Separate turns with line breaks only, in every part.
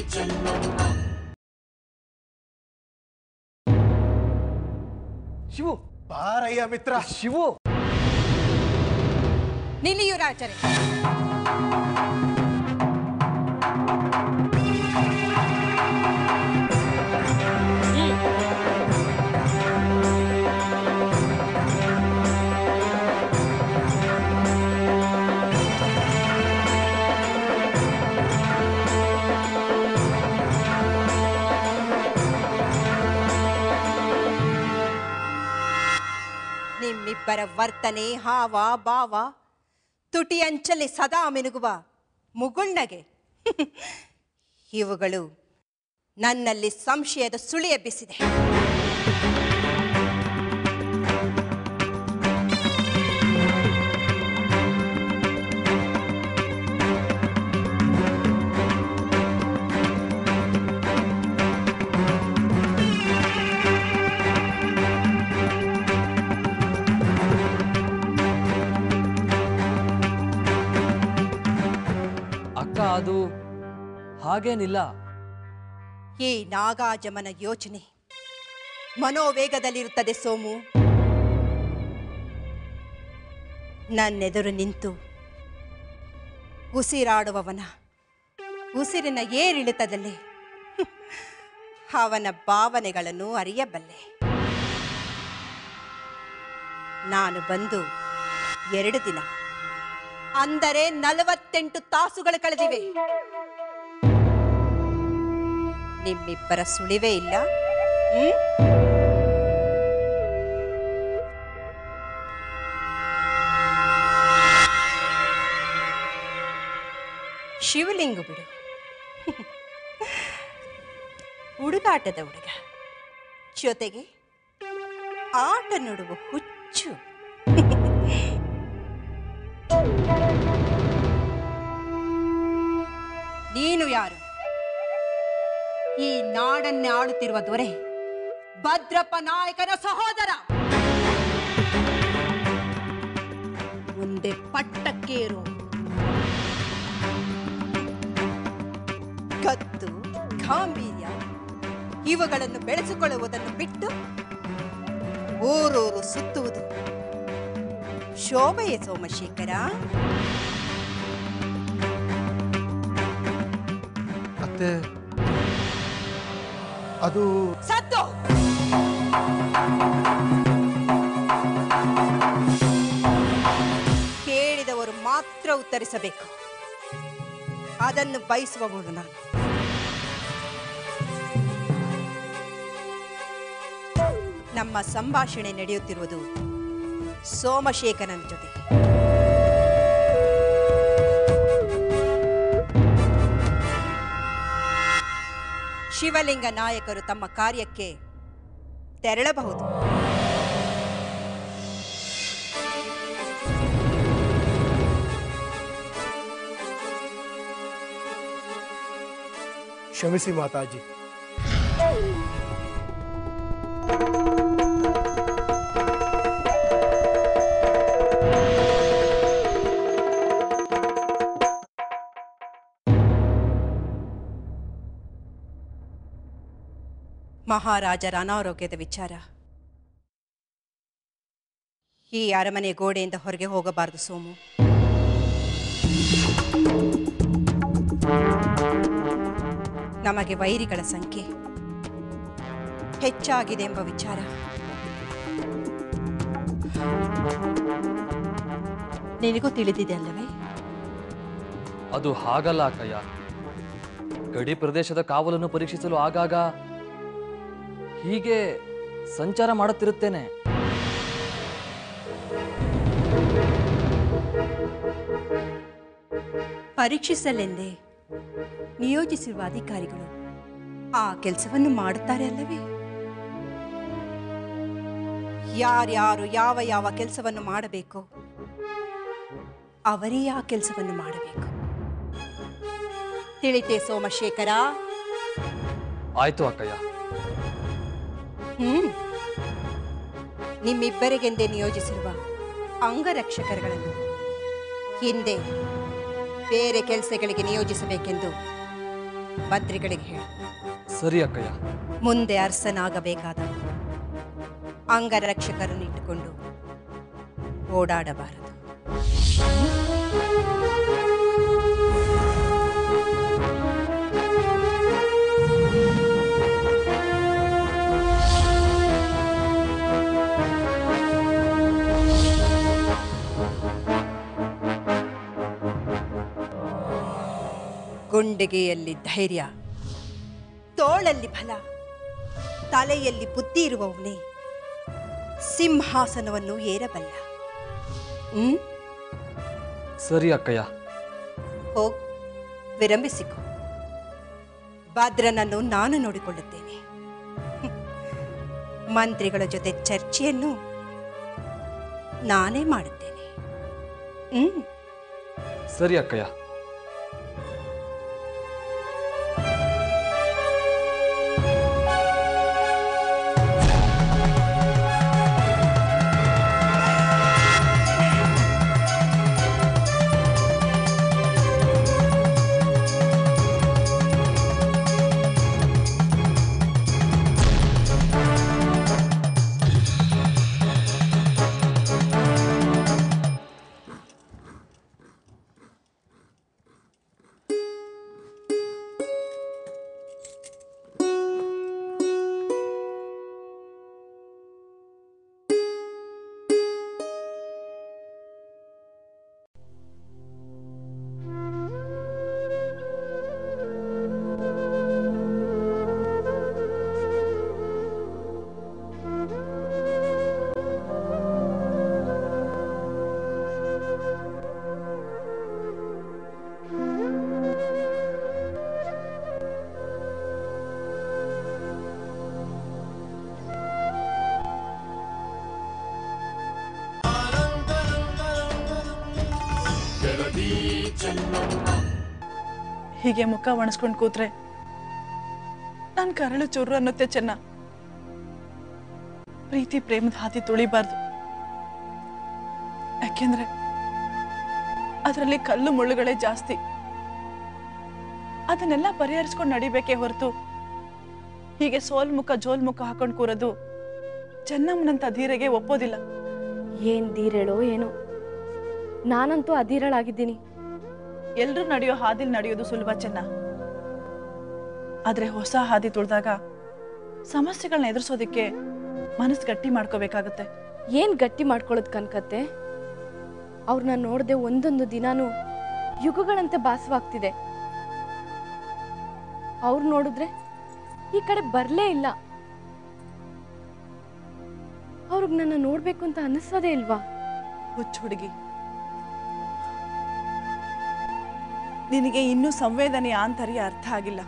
ಶಿವು
ಬಾರಯ್ಯ ಮಿತ್ರ
ಶಿವು
ನಿಲ್ಲಿಯು ರಾಜರೇ ನಿಮ್ಮಿಬ್ಬರ ವರ್ತನೆ ಹಾವ ಭಾವ ತುಟಿ ಅಂಚಲ್ಲಿ ಸದಾ ಮಿನುಗುವ ಮುಗುಳ್ನಗೆ ಇವುಗಳು ನನ್ನಲ್ಲಿ ಸಂಶಯದ ಸುಳಿ ಎಬ್ಬಿಸಿದೆ
ಅಕ್ಕ ಅದು ಹಾಗೇನಿಲ್ಲ
ಈ ನಾಗಾಜಮನ ಯೋಚನೆ ಮನೋವೇಗದಲ್ಲಿರುತ್ತದೆ ಸೋಮು ನನ್ನೆದುರು ನಿಂತು ಉಸಿರಾಡುವವನ ಉಸಿರಿನ ಏರಿಳಿತದಲ್ಲಿ ಅವನ ಭಾವನೆಗಳನ್ನು ಅರಿಯಬಲ್ಲೆ ನಾನು ಬಂದು ಎರಡು ದಿನ ಅಂದರೆ ನಲವತ್ತೆಂಟು ತಾಸುಗಳು ಕಳೆದಿವೆ ನಿಮ್ಮಿಬ್ಬರ ಸುಳಿವೇ ಇಲ್ಲ ಹ್ಮ್? ಶಿವಲಿಂಗು ಬಿಡು ಹುಡುಗಾಟದ ಹುಡುಗ ಜೊತೆಗೆ ಆಟ ನೋಡುವ ಹುಚ್ಚು ನೀನು ಯಾರು ಈ ನಾಡನ್ನೇ ಆಳುತ್ತಿರುವ ದೊರೆ ಭದ್ರಪ್ಪ ನಾಯಕನ ಸಹೋದರ ಮುಂದೆ ಪಟ್ಟಕ್ಕೇರು ಕತ್ತು ಗಾಂಭೀರ್ಯ ಇವುಗಳನ್ನು ಬೆಳೆಸಿಕೊಳ್ಳುವುದನ್ನು ಬಿಟ್ಟು ಊರೂರು ಸುತ್ತುವುದು ಶೋಭೆಯೇ ಸೋಮಶೇಖರ
ಅತ್ತೆ ಅದು
ಸತ್ತು ಕೇಳಿದವರು ಮಾತ್ರ ಉತ್ತರಿಸಬೇಕು ಅದನ್ನು ಬಯಸುವವಳು ನಾನು ನಮ್ಮ ಸಂಭಾಷಣೆ ನಡೆಯುತ್ತಿರುವುದು ಸೋಮಶೇಖರನ ಜೊತೆ ಶಿವಲಿಂಗ ನಾಯಕರು ತಮ್ಮ ಕಾರ್ಯಕ್ಕೆ ತೆರಳಬಹುದು
ಕ್ಷಮಿಸಿ ಮಾತಾಜಿ
ಮಹಾರಾಜರ ಅನಾರೋಗ್ಯದ ವಿಚಾರ ಈ ಅರಮನೆ ಗೋಡೆಯಿಂದ ಹೊರಗೆ ಹೋಗಬಾರದು ಸೋಮು ನಮಗೆ ವೈರಿಗಳ ಸಂಖ್ಯೆ ಹೆಚ್ಚಾಗಿದೆ ಎಂಬ ವಿಚಾರ ನಿನಗೂ ತಿಳಿದಿದೆ ಅಲ್ಲವೇ
ಅದು ಹಾಗಲ್ಲ ಅಕ್ಕಯ್ಯ ಗಡಿ ಪ್ರದೇಶದ ಕಾವಲನ್ನು ಪರೀಕ್ಷಿಸಲು ಆಗಾಗ ಹೀಗೆ ಸಂಚಾರ ಮಾಡುತ್ತಿರುತ್ತೇನೆ
ಪರೀಕ್ಷಿಸಲೆಂದೇ ನಿಯೋಜಿಸಿರುವ ಅಧಿಕಾರಿಗಳು ಆ ಕೆಲಸವನ್ನು ಮಾಡುತ್ತಾರೆ ಅಲ್ಲವೇ ಯಾರ್ಯಾರು ಯಾವ ಯಾವ ಕೆಲಸವನ್ನು ಮಾಡಬೇಕು ಅವರೇ ಆ ಕೆಲಸವನ್ನು ಮಾಡಬೇಕು ತಿಳಿತೆ ಸೋಮಶೇಖರ
ಆಯ್ತು ಅಕ್ಕಯ್ಯ
ಹ್ಮ್ ನಿಮ್ಮಿಬ್ಬರಿಗೆಂದೇ ನಿಯೋಜಿಸಿರುವ ಅಂಗರಕ್ಷಕರುಗಳನ್ನು ಹಿಂದೆ ಬೇರೆ ಕೆಲಸಗಳಿಗೆ ನಿಯೋಜಿಸಬೇಕೆಂದು ಮಂತ್ರಿಗಳಿಗೆ ಹೇಳು
ಸರಿ ಅಕ್ಕಯ್ಯ
ಮುಂದೆ ಅರಸನಾಗಬೇಕಾದ ಅಂಗರಕ್ಷಕರನ್ನು ಇಟ್ಟುಕೊಂಡು ಓಡಾಡಬಾರದು ಗುಂಡಿಗೆಯಲ್ಲಿ ಧೈರ್ಯ ತೋಳಲ್ಲಿ ಫಲ ತಲೆಯಲ್ಲಿ ಬುದ್ಧಿ ಇರುವವನೇ ಸಿಂಹಾಸನವನ್ನು ಏರಬಲ್ಲ ಹ್ಮ್
ಸರಿ ಅಕ್ಕಯ್ಯ
ಹೋಗ್ ವಿರಂಬಿಸಿಕೊ ಭದ್ರನನ್ನು ನಾನು ನೋಡಿಕೊಳ್ಳುತ್ತೇನೆ ಹ್ಮ್. ಮಂತ್ರಿಗಳ ಜೊತೆ ಚರ್ಚೆಯನ್ನು ನಾನೇ ಮಾಡುತ್ತೇನೆ ಹ್ಮ್
ಸರಿ ಅಕ್ಕಯ್ಯ
ಹೀಗೆ ಮುಖ ಒಣಸ್ಕೊಂಡು ಕೂತ್ರೆ ನನ್ನ ಕರಳು ಚೂರು ಅನ್ನುತ್ತೆ ಚೆನ್ನ ಪ್ರೀತಿ ಪ್ರೇಮದ ಹಾದಿ ತುಳಿಬಾರ್ದು ಯಾಕೆಂದ್ರೆ ಅದರಲ್ಲಿ ಕಲ್ಲು ಮುಳ್ಳುಗಳೇ ಜಾಸ್ತಿ ಅದನ್ನೆಲ್ಲ ಪರಿಹರಿಸ್ಕೊಂಡು ನಡಿಬೇಕೇ ಹೊರತು ಹೀಗೆ ಸೋಲ್ ಮುಖ ಜೋಲ್ ಮುಖ ಹಾಕೊಂಡು ಕೂರೋದು ಚೆನ್ನಮ್ಮನಂತ ಧೀರೆಗೆ ಒಪ್ಪೋದಿಲ್ಲ
ಏನ್ ಧೀರೇಳೋ ಏನೋ ನಾನಂತೂ ಅಧೀರಳಾಗಿದ್ದೀನಿ
ಎಲ್ರೂ ನಡೆಯೋ ಹಾದಿಲ್ ನಡೆಯೋದು ಸುಲಭ ಚೆನ್ನ ಆದ್ರೆ ಹೊಸ ಹಾದಿ ತುಳಿದಾಗ ಸಮಸ್ಯೆಗಳನ್ನ ಎದುರಿಸೋದಕ್ಕೆ ಮನಸ್ಸು ಗಟ್ಟಿ ಮಾಡ್ಕೋಬೇಕಾಗತ್ತೆ
ಏನ್ ಗಟ್ಟಿ ಮಾಡ್ಕೊಳ್ಳೋದ್ ಕನ್ಕತ್ತೆ ಅವ್ರನ್ನ ನೋಡದೆ ಒಂದೊಂದು ದಿನಾನು ಯುಗಗಳಂತೆ ಭಾಸವಾಗ್ತಿದೆ ಅವ್ರು ನೋಡಿದ್ರೆ ಈ ಕಡೆ ಬರ್ಲೇ ಇಲ್ಲ ಅವ್ರಿಗೆ ನನ್ನ ನೋಡ್ಬೇಕು ಅಂತ ಅನಿಸೋದೇ ಇಲ್ವಾ
ಹುಚ್ಚು ಹುಡುಗಿ ನಿನಗೆ ಇನ್ನೂ ಸಂವೇದನೆಯ ಆಂತರ್ಯ ಅರ್ಥ ಆಗಿಲ್ಲ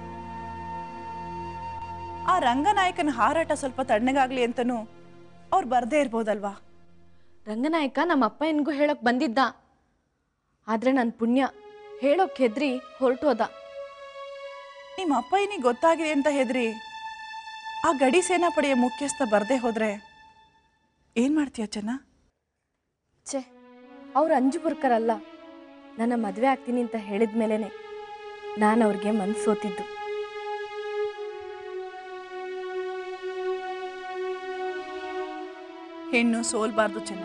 ಆ ರಂಗನಾಯಕನ ಹಾರಾಟ ಸ್ವಲ್ಪ ತಣ್ಣಗಾಗ್ಲಿ ಅಂತನೂ ಅವ್ರು ಬರ್ದೇ ಇರ್ಬೋದಲ್ವಾ
ರಂಗನಾಯಕ ನಮ್ಮ ಅಪ್ಪ ಏನ್ಗೂ ಹೇಳೋಕ್ ಬಂದಿದ್ದ ಆದ್ರೆ ನನ್ನ ಪುಣ್ಯ ಹೇಳೋಕ್ ಹೆದ್ರಿ ಹೊರಟೋದ
ನಿಮ್ಮ ಅಪ್ಪಯ್ಯನಿಗೆ ಗೊತ್ತಾಗಿದೆ ಅಂತ ಹೆದ್ರಿ ಆ ಗಡಿ ಸೇನಾಪಡೆಯ ಮುಖ್ಯಸ್ಥ ಬರ್ದೇ ಹೋದ್ರೆ ಏನ್ ಮಾಡ್ತೀಯ ಚೆನ್ನ
ಛೇ ಅವ್ರು ಅಂಜುಬುರ್ಕರಲ್ಲ ನನ್ನ ಮದುವೆ ಆಗ್ತೀನಿ ಅಂತ ಹೇಳಿದ ಮೇಲೇನೆ ನಾನು ಅವ್ರಿಗೆ ಮನ್ಸು ಸೋತಿದ್ದು
ಹೆಣ್ಣು ಸೋಲ್ಬಾರ್ದು ಚೆನ್ನ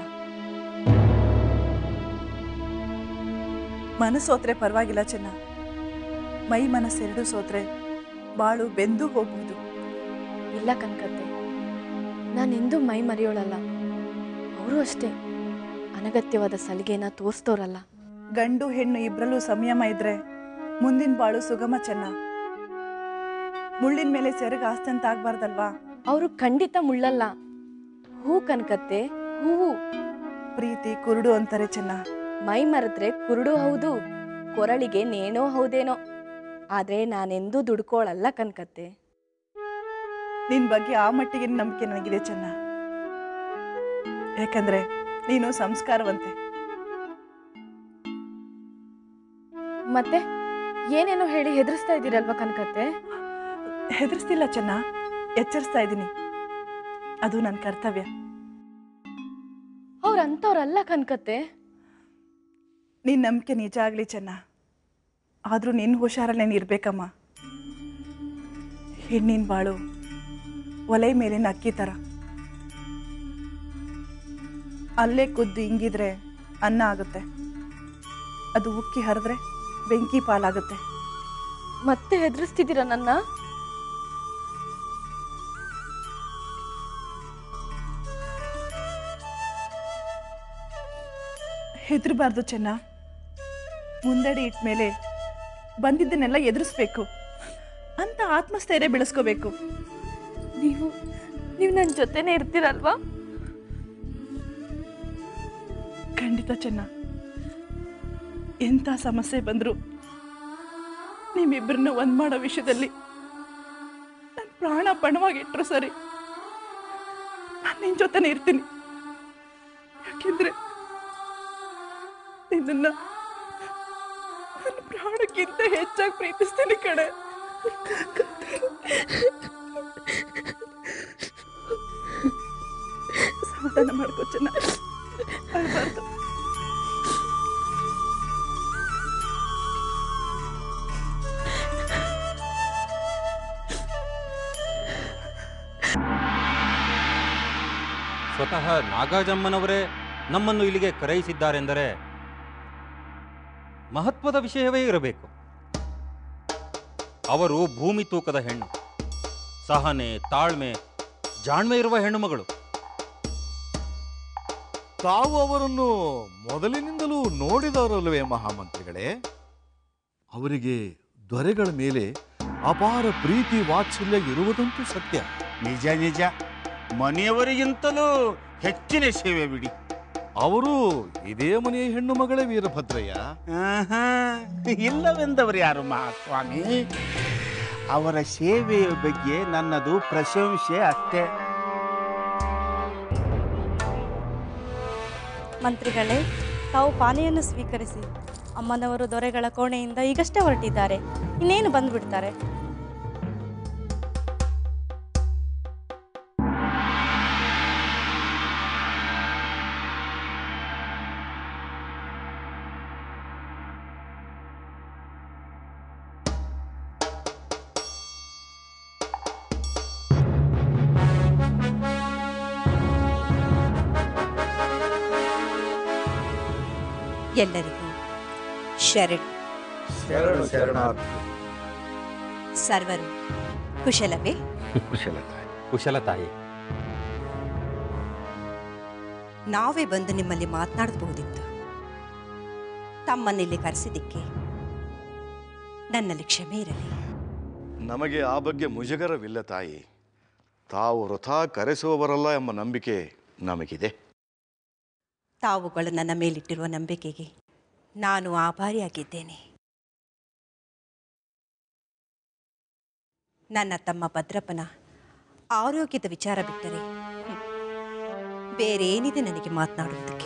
ಮನಸ್ಸೋತ್ರೆ ಪರವಾಗಿಲ್ಲ ಚೆನ್ನ ಮೈ ಮನಸ್ಸೆರಡು ಸೋತ್ರೆ ಬಾಳು ಬೆಂದು ಹೋಗ್ಬೋದು
ಇಲ್ಲ ಕನ್ಕತ್ತೆ ನಾನೆಂದೂ ಮೈ ಮರೆಯೋಳಲ್ಲ ಅವರು ಅಷ್ಟೇ ಅನಗತ್ಯವಾದ ಸಲಿಗೆನ ತೋರಿಸ್ತೋರಲ್ಲ
ಗಂಡು ಹೆಣ್ಣು ಇಬ್ಬರಲ್ಲೂ ಸಂಯಮ ಇದ್ರೆ ಮುಂದಿನ ಬಾಳು ಸುಗಮ ಚೆನ್ನ ಮುಳ್ಳಿನ ಮೇಲೆ ಸೆರಗ ಆಸ್ತಂತ ಆಗ್ಬಾರ್ದಲ್ವಾ
ಅವರು ಖಂಡಿತ ಮುಳ್ಳಲ್ಲ ಹೂ ಕನ್ಕತ್ತೆ ಹೂವು
ಪ್ರೀತಿ ಕುರುಡು ಅಂತಾರೆ ಚೆನ್ನ
ಮೈ ಮರೆತ್ರೆ ಕುರುಡು ಹೌದು ಕೊರಳಿಗೆ ನೇಣೋ ಹೌದೇನೋ ಆದ್ರೆ ನಾನೆಂದೂ ದುಡ್ಕೋಳಲ್ಲ ಕನ್ಕತ್ತೆ
ನಿನ್ ಬಗ್ಗೆ ಆ ಮಟ್ಟಿಗೆ ನಂಬಿಕೆ ನನಗಿದೆ ಚೆನ್ನ ಯಾಕಂದ್ರೆ ನೀನು ಸಂಸ್ಕಾರವಂತೆ
ಮತ್ತೆ ಏನೇನೋ ಹೇಳಿ ಹೆದರ್ಸ್ತಾ ಇದ್ದೀರಲ್ವಾ ಕನ್ಕತ್ತೆ
ಹೆದರ್ಸ್ತಿಲ್ಲ ಚೆನ್ನ ಎಚ್ಚರಿಸ್ತಾ ಇದ್ದೀನಿ ಅದು ನನ್ನ ಕರ್ತವ್ಯ
ಅವ್ರ ಅಂಥವ್ರಲ್ಲ ಕನ್ಕತ್ತೆ
ನಿನ್ ನಂಬಿಕೆ ನಿಜ ಆಗ್ಲಿ ಚೆನ್ನ ಆದ್ರೂ ನಿನ್ ಹುಷಾರಲ್ಲಿ ನೀನ್ ಇರ್ಬೇಕಮ್ಮ ಹೆಣ್ಣಿನ ಬಾಳು ಒಲೆ ಮೇಲಿನ ಅಕ್ಕಿ ಥರ ಅಲ್ಲೇ ಕುದ್ದು ಇಂಗಿದ್ರೆ ಅನ್ನ ಆಗುತ್ತೆ ಅದು ಉಕ್ಕಿ ಹರಿದ್ರೆ ಬೆಂಕಿ ಪಾಲಾಗುತ್ತೆ
ಮತ್ತೆ ಹೆದರಿಸ್ತಿದ್ದೀರಾ ನನ್ನ
ಹೆದರಬಾರ್ದು ಚೆನ್ನ ಮುಂದಡಿ ಇಟ್ಟ ಮೇಲೆ ಬಂದಿದ್ದನ್ನೆಲ್ಲ ಎದುರಿಸ್ಬೇಕು ಅಂತ ಆತ್ಮಸ್ಥೈರ್ಯ ಬೆಳೆಸ್ಕೋಬೇಕು
ನೀವು ನೀವು ನನ್ನ ಜೊತೆನೇ ಇರ್ತೀರಲ್ವಾ
ಖಂಡಿತ ಚೆನ್ನ ಎಂಥ ಸಮಸ್ಯೆ ಬಂದರೂ ನಿಮ್ಮಿಬ್ಬರನ್ನ ಒಂದ್ ಮಾಡೋ ವಿಷಯದಲ್ಲಿ ನನ್ನ ಪ್ರಾಣ ಪಣವಾಗಿಟ್ರು ಸರಿ ನಾನು ನಿನ್ನ ಜೊತೆನೇ ಇರ್ತೀನಿ ಯಾಕೆಂದ್ರೆ ನಿನ್ನನ್ನ ನನ್ನ ಪ್ರಾಣಕ್ಕಿಂತ ಹೆಚ್ಚಾಗಿ ಪ್ರೀತಿಸ್ತೀನಿ ಕಡೆ ಸಮಾಧಾನ ಮಾಡ್ಕೋ ಚೆನ್ನ ಅಳ್ಬಾರ್ದು
ಸ್ವತಃ ನಾಗಾಜಮ್ಮನವರೇ ನಮ್ಮನ್ನು ಇಲ್ಲಿಗೆ ಕರೆಯಿಸಿದ್ದಾರೆಂದರೆ ಮಹತ್ವದ ವಿಷಯವೇ ಇರಬೇಕು ಅವರು ಭೂಮಿ ತೂಕದ ಹೆಣ್ಣು ಸಹನೆ ತಾಳ್ಮೆ ಜಾಣ್ಮೆ ಇರುವ ಹೆಣ್ಣು ಮಗಳು
ತಾವು ಅವರನ್ನು ಮೊದಲಿನಿಂದಲೂ ನೋಡಿದವರಲ್ವೇ ಮಹಾಮಂತ್ರಿಗಳೇ ಅವರಿಗೆ ದೊರೆಗಳ ಮೇಲೆ ಅಪಾರ ಪ್ರೀತಿ ವಾತ್ಸಲ್ಯ ಇರುವುದಂತೂ ಸತ್ಯ
ನಿಜ ನಿಜ ಮನೆಯವರಿಗಿಂತಲೂ ಹೆಚ್ಚಿನ ಸೇವೆ ಬಿಡಿ
ಅವರು ಇದೇ ಮನೆಯ ಹೆಣ್ಣು ಮಗಳೇ ವೀರಭದ್ರಯ್ಯ
ಆಹಾ, ಇಲ್ಲವೆಂದವರು ಯಾರು ಮಹಾಸ್ವಾಮಿ ಅವರ ಸೇವೆಯ ಬಗ್ಗೆ ನನ್ನದು ಪ್ರಶಂಸೆ ಅಷ್ಟೇ
ಮಂತ್ರಿಗಳೇ ತಾವು ಪಾನೆಯನ್ನು ಸ್ವೀಕರಿಸಿ ಅಮ್ಮನವರು ದೊರೆಗಳ ಕೋಣೆಯಿಂದ ಈಗಷ್ಟೇ ಹೊರಟಿದ್ದಾರೆ ಇನ್ನೇನು ಬಂದ್ಬಿಡ್ತಾರೆ
ಎಲ್ಲರಿಗೂ ಶರಣ್
ಶರಣು ಶರಣಾರ್ಥಿ
ಸರ್ವರು ಕುಶಲವೇ
ಕುಶಲ ತಾಯಿ
ನಾವೇ ಬಂದು ನಿಮ್ಮಲ್ಲಿ ಮಾತನಾಡಬಹುದಿತ್ತು ತಮ್ಮನ್ನಿಲ್ಲಿ ಕರೆಸಿದ್ದಕ್ಕೆ ನನ್ನಲ್ಲಿ ಕ್ಷಮೆ ಇರಲಿ
ನಮಗೆ ಆ ಬಗ್ಗೆ ಮುಜುಗರವಿಲ್ಲ ತಾಯಿ ತಾವು ವೃಥಾ ಕರೆಸುವವರಲ್ಲ ಎಂಬ ನಂಬಿಕೆ ನಮಗಿದೆ
ತಾವುಗಳು ನನ್ನ ಮೇಲಿಟ್ಟಿರುವ ನಂಬಿಕೆಗೆ ನಾನು ಆಭಾರಿಯಾಗಿದ್ದೇನೆ ನನ್ನ ತಮ್ಮ ಭದ್ರಪ್ಪನ ಆರೋಗ್ಯದ ವಿಚಾರ ಬಿಟ್ಟರೆ ಹ್ಮ್, ಬೇರೇನಿದೆ ನನಗೆ ಮಾತನಾಡುವುದಕ್ಕೆ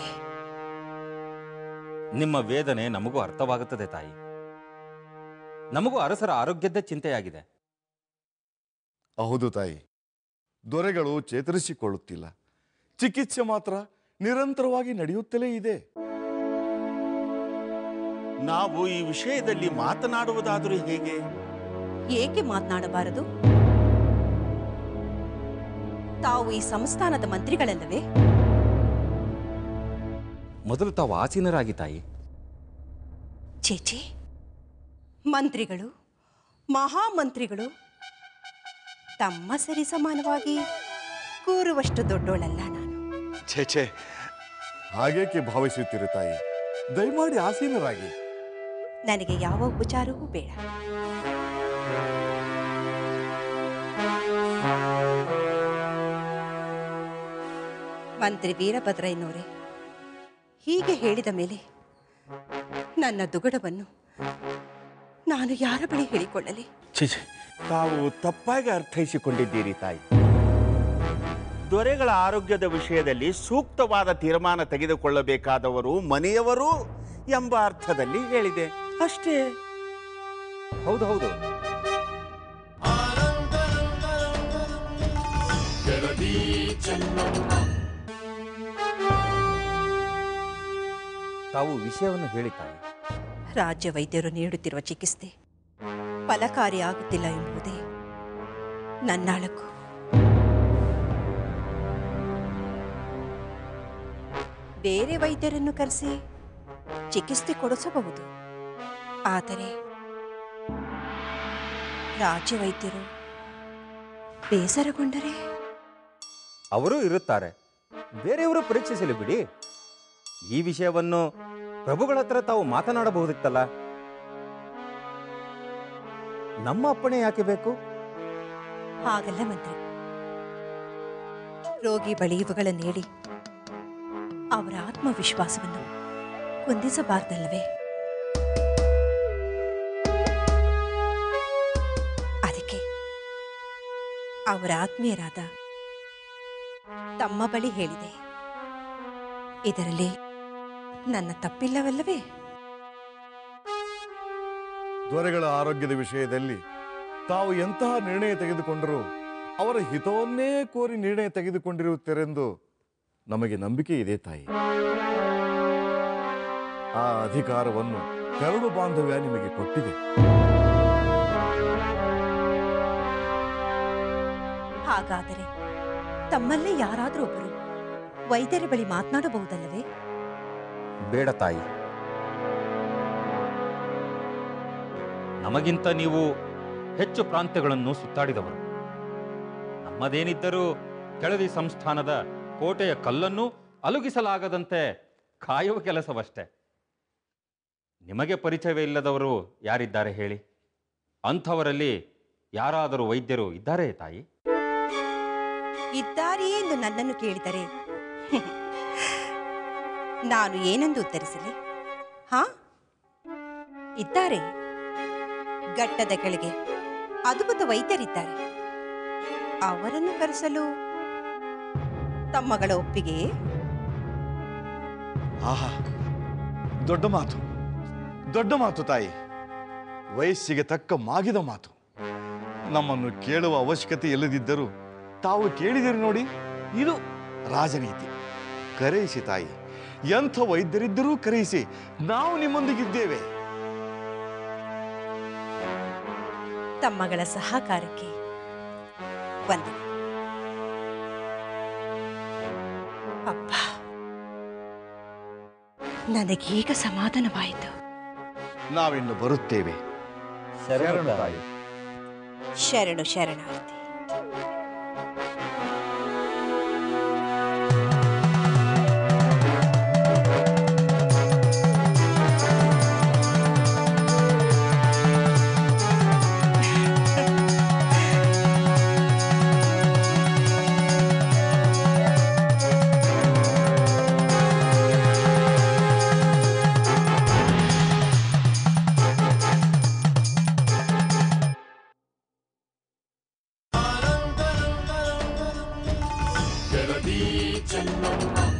ನಿಮ್ಮ ವೇದನೆ ನಮಗೂ ಅರ್ಥವಾಗುತ್ತದೆ ತಾಯಿ ನಮಗೂ ಅರಸರ ಆರೋಗ್ಯದ ಚಿಂತೆಯಾಗಿದೆ
ಹೌದು ತಾಯಿ ದೊರೆಗಳು ಚೇತರಿಸಿಕೊಳ್ಳುತ್ತಿಲ್ಲ ಚಿಕಿತ್ಸೆ ಮಾತ್ರ ನಿರಂತರವಾಗಿ ನಡೆಯುತ್ತಲೇ ಇದೆ
ನಾವು ಈ ವಿಷಯದಲ್ಲಿ ಮಾತನಾಡುವುದಾದರೂ ಹೇಗೆ
ಏಕೆ ಮಾತನಾಡಬಾರದು ತಾವು ಈ ಸಂಸ್ಥಾನದ ಮಂತ್ರಿಗಳಲ್ಲವೇ
ಮೊದಲು ತಾವು ಆಸೀನರಾಗಿ ತಾಯಿ
ಚೇಚೆ ಮಂತ್ರಿಗಳು ಮಹಾಮಂತ್ರಿಗಳು ತಮ್ಮ ಸರಿ ಸಮಾನವಾಗಿ ಕೂರುವಷ್ಟು ದೊಡ್ಡೋಳಲ್ಲ ನಾನು
ಛೇ ಛೇ ಹಾಗೇಕೆ ಭಾವಿಸುತ್ತೀರಿ ತಾಯಿ ದಯಮಾಡಿ ಆಸೀನರಾಗಿ
ನನಗೆ ಯಾವ ಉಪಚಾರವೂ ಬೇಡ ಮಂತ್ರಿ ವೀರಭದ್ರಯ್ಯನವರೇ ಹೀಗೆ ಹೇಳಿದ ಮೇಲೆ ನನ್ನ ದುಗುಡವನ್ನು ನಾನು ಯಾರ ಬಳಿ ಹೇಳಿಕೊಳ್ಳಲಿ
ಛೀ ತಾವು ತಪ್ಪಾಗಿ ಅರ್ಥೈಸಿಕೊಂಡಿದ್ದೀರಿ ತಾಯಿ ದೊರೆಗಳ ಆರೋಗ್ಯದ ವಿಷಯದಲ್ಲಿ ಸೂಕ್ತವಾದ ತೀರ್ಮಾನ ತೆಗೆದುಕೊಳ್ಳಬೇಕಾದವರು ಮನೆಯವರು ಎಂಬ ಅರ್ಥದಲ್ಲಿ ಹೇಳಿದೆ ಅಷ್ಟೇ
ಹೌದು ಹೌದು ತಾವು ವಿಷಯವನ್ನು ಹೇಳಿ ತಾಯಿ
ರಾಜ್ಯ ವೈದ್ಯರು ನೀಡುತ್ತಿರುವ ಚಿಕಿತ್ಸೆ ಫಲಕಾರಿಯಾಗುತ್ತಿಲ್ಲ ಎಂಬುದೇ ನನ್ನಾಳಕ್ಕೂ ಬೇರೆ ವೈದ್ಯರನ್ನು ಕರೆಸಿ ಚಿಕಿತ್ಸೆ ಕೊಡಿಸಬಹುದು ಆದರೆ ರಾಜ್ಯ ವೈದ್ಯರು ಬೇಸರಗೊಂಡರೆ
ಅವರು ಇರುತ್ತಾರೆ ಬೇರೆಯವರು ಪರೀಕ್ಷಿಸಲಿ ಬಿಡಿ ಈ ವಿಷಯವನ್ನು ಪ್ರಭುಗಳ ಹತ್ರ ತಾವು ಮಾತನಾಡಬಹುದಿತ್ತಲ್ಲ ನಮ್ಮ ಅಪ್ಪಣೆ ಯಾಕೆ ಬೇಕು
ಹಾಗಲ್ಲ ಮಂತ್ರಿ ರೋಗಿ ಬಳಿ ಇವುಗಳನ್ನು ಹೇಳಿ ಅವರ ಆತ್ಮವಿಶ್ವಾಸವನ್ನು ಕುಂದಿಸಬಾರ್ದಲ್ಲವೇ ಅದಕ್ಕೆ ಅವರ ಆತ್ಮೀಯರಾದ ತಮ್ಮ ಬಳಿ ಹೇಳಿದೆ ಇದರಲ್ಲಿ ನನ್ನ ತಪ್ಪಿಲ್ಲವಲ್ಲವೇ
ದೊರೆಗಳ ಆರೋಗ್ಯದ ವಿಷಯದಲ್ಲಿ ತಾವು ಎಂತಹ ನಿರ್ಣಯ ತೆಗೆದುಕೊಂಡರೂ ಅವರ ಹಿತವನ್ನೇ ಕೋರಿ ನಿರ್ಣಯ ತೆಗೆದುಕೊಂಡಿರುತ್ತೀರೆಂದು ನಮಗೆ ನಂಬಿಕೆ ಇದೆ ತಾಯಿ ಆ ಅಧಿಕಾರವನ್ನು ಕರುಳು ಬಾಂಧವ್ಯ ನಿಮಗೆ ಕೊಟ್ಟಿದೆ
ಹಾಗಾದರೆ ತಮ್ಮಲ್ಲೇ ಯಾರಾದರೂ ಒಬ್ಬರು ವೈದ್ಯರ ಬಳಿ ಮಾತನಾಡಬಹುದಲ್ಲವೇ
ಬೇಡ ತಾಯಿ ನಮಗಿಂತ ನೀವು ಹೆಚ್ಚು ಪ್ರಾಂತ್ಯಗಳನ್ನು ಸುತ್ತಾಡಿದವರು ನಮ್ಮದೇನಿದ್ದರೂ ಕೆಳದಿ ಸಂಸ್ಥಾನದ ಕೋಟೆಯ ಕಲ್ಲನ್ನು ಅಲುಗಿಸಲಾಗದಂತೆ ಕಾಯುವ ಕೆಲಸವಷ್ಟೇ ನಿಮಗೆ ಪರಿಚಯವೇ ಇಲ್ಲದವರು ಯಾರಿದ್ದಾರೆ ಹೇಳಿ ಅಂಥವರಲ್ಲಿ ಯಾರಾದರೂ ವೈದ್ಯರು ಇದ್ದಾರೆ ತಾಯಿ
ಇದ್ದಾರೆಯೇ ಎಂದು ನನ್ನನ್ನು ಕೇಳಿದರೆ ನಾನು ಏನೆಂದು ಉತ್ತರಿಸಲಿ ಹಾ ಇದ್ದಾರೆ ಘಟ್ಟದ ಕೆಳಗೆ ಅದ್ಭುತ ವೈದ್ಯರಿದ್ದಾರೆ ಅವರನ್ನು ಕರೆಸಲು ತಮ್ಮಗಳ ಒಪ್ಪಿಗೆ
ಆಹಾ ದೊಡ್ಡ ಮಾತು ದೊಡ್ಡ ಮಾತು ತಾಯಿ ವಯಸ್ಸಿಗೆ ತಕ್ಕ ಮಾಗಿದ ಮಾತು ನಮ್ಮನ್ನು ಕೇಳುವ ಅವಶ್ಯಕತೆ ಇಲ್ಲದಿದ್ದರೂ ತಾವು ಕೇಳಿದಿರಿ ನೋಡಿ ಇದು ರಾಜನೀತಿ ಕರೆಯಿಸಿ ತಾಯಿ ಎಂಥ ವೈದ್ಯರಿದ್ದರೂ ಕರೆಯಿಸಿ ನಾವು ನಿಮ್ಮೊಂದಿಗಿದ್ದೇವೆ
ತಮ್ಮಗಳ ಸಹಕಾರಕ್ಕೆ ವಂದನೆ ಅಪ್ಪ ನನಗೀಗ ಸಮಾಧಾನವಾಯಿತು
ನಾವಿನ್ನು ಬರುತ್ತೇವೆ ಶರಣು ತಾಯಿ
ಶರಣು ಶರಣಾರ್ಥಿ
ಚೆನ್ನಮ್ಮ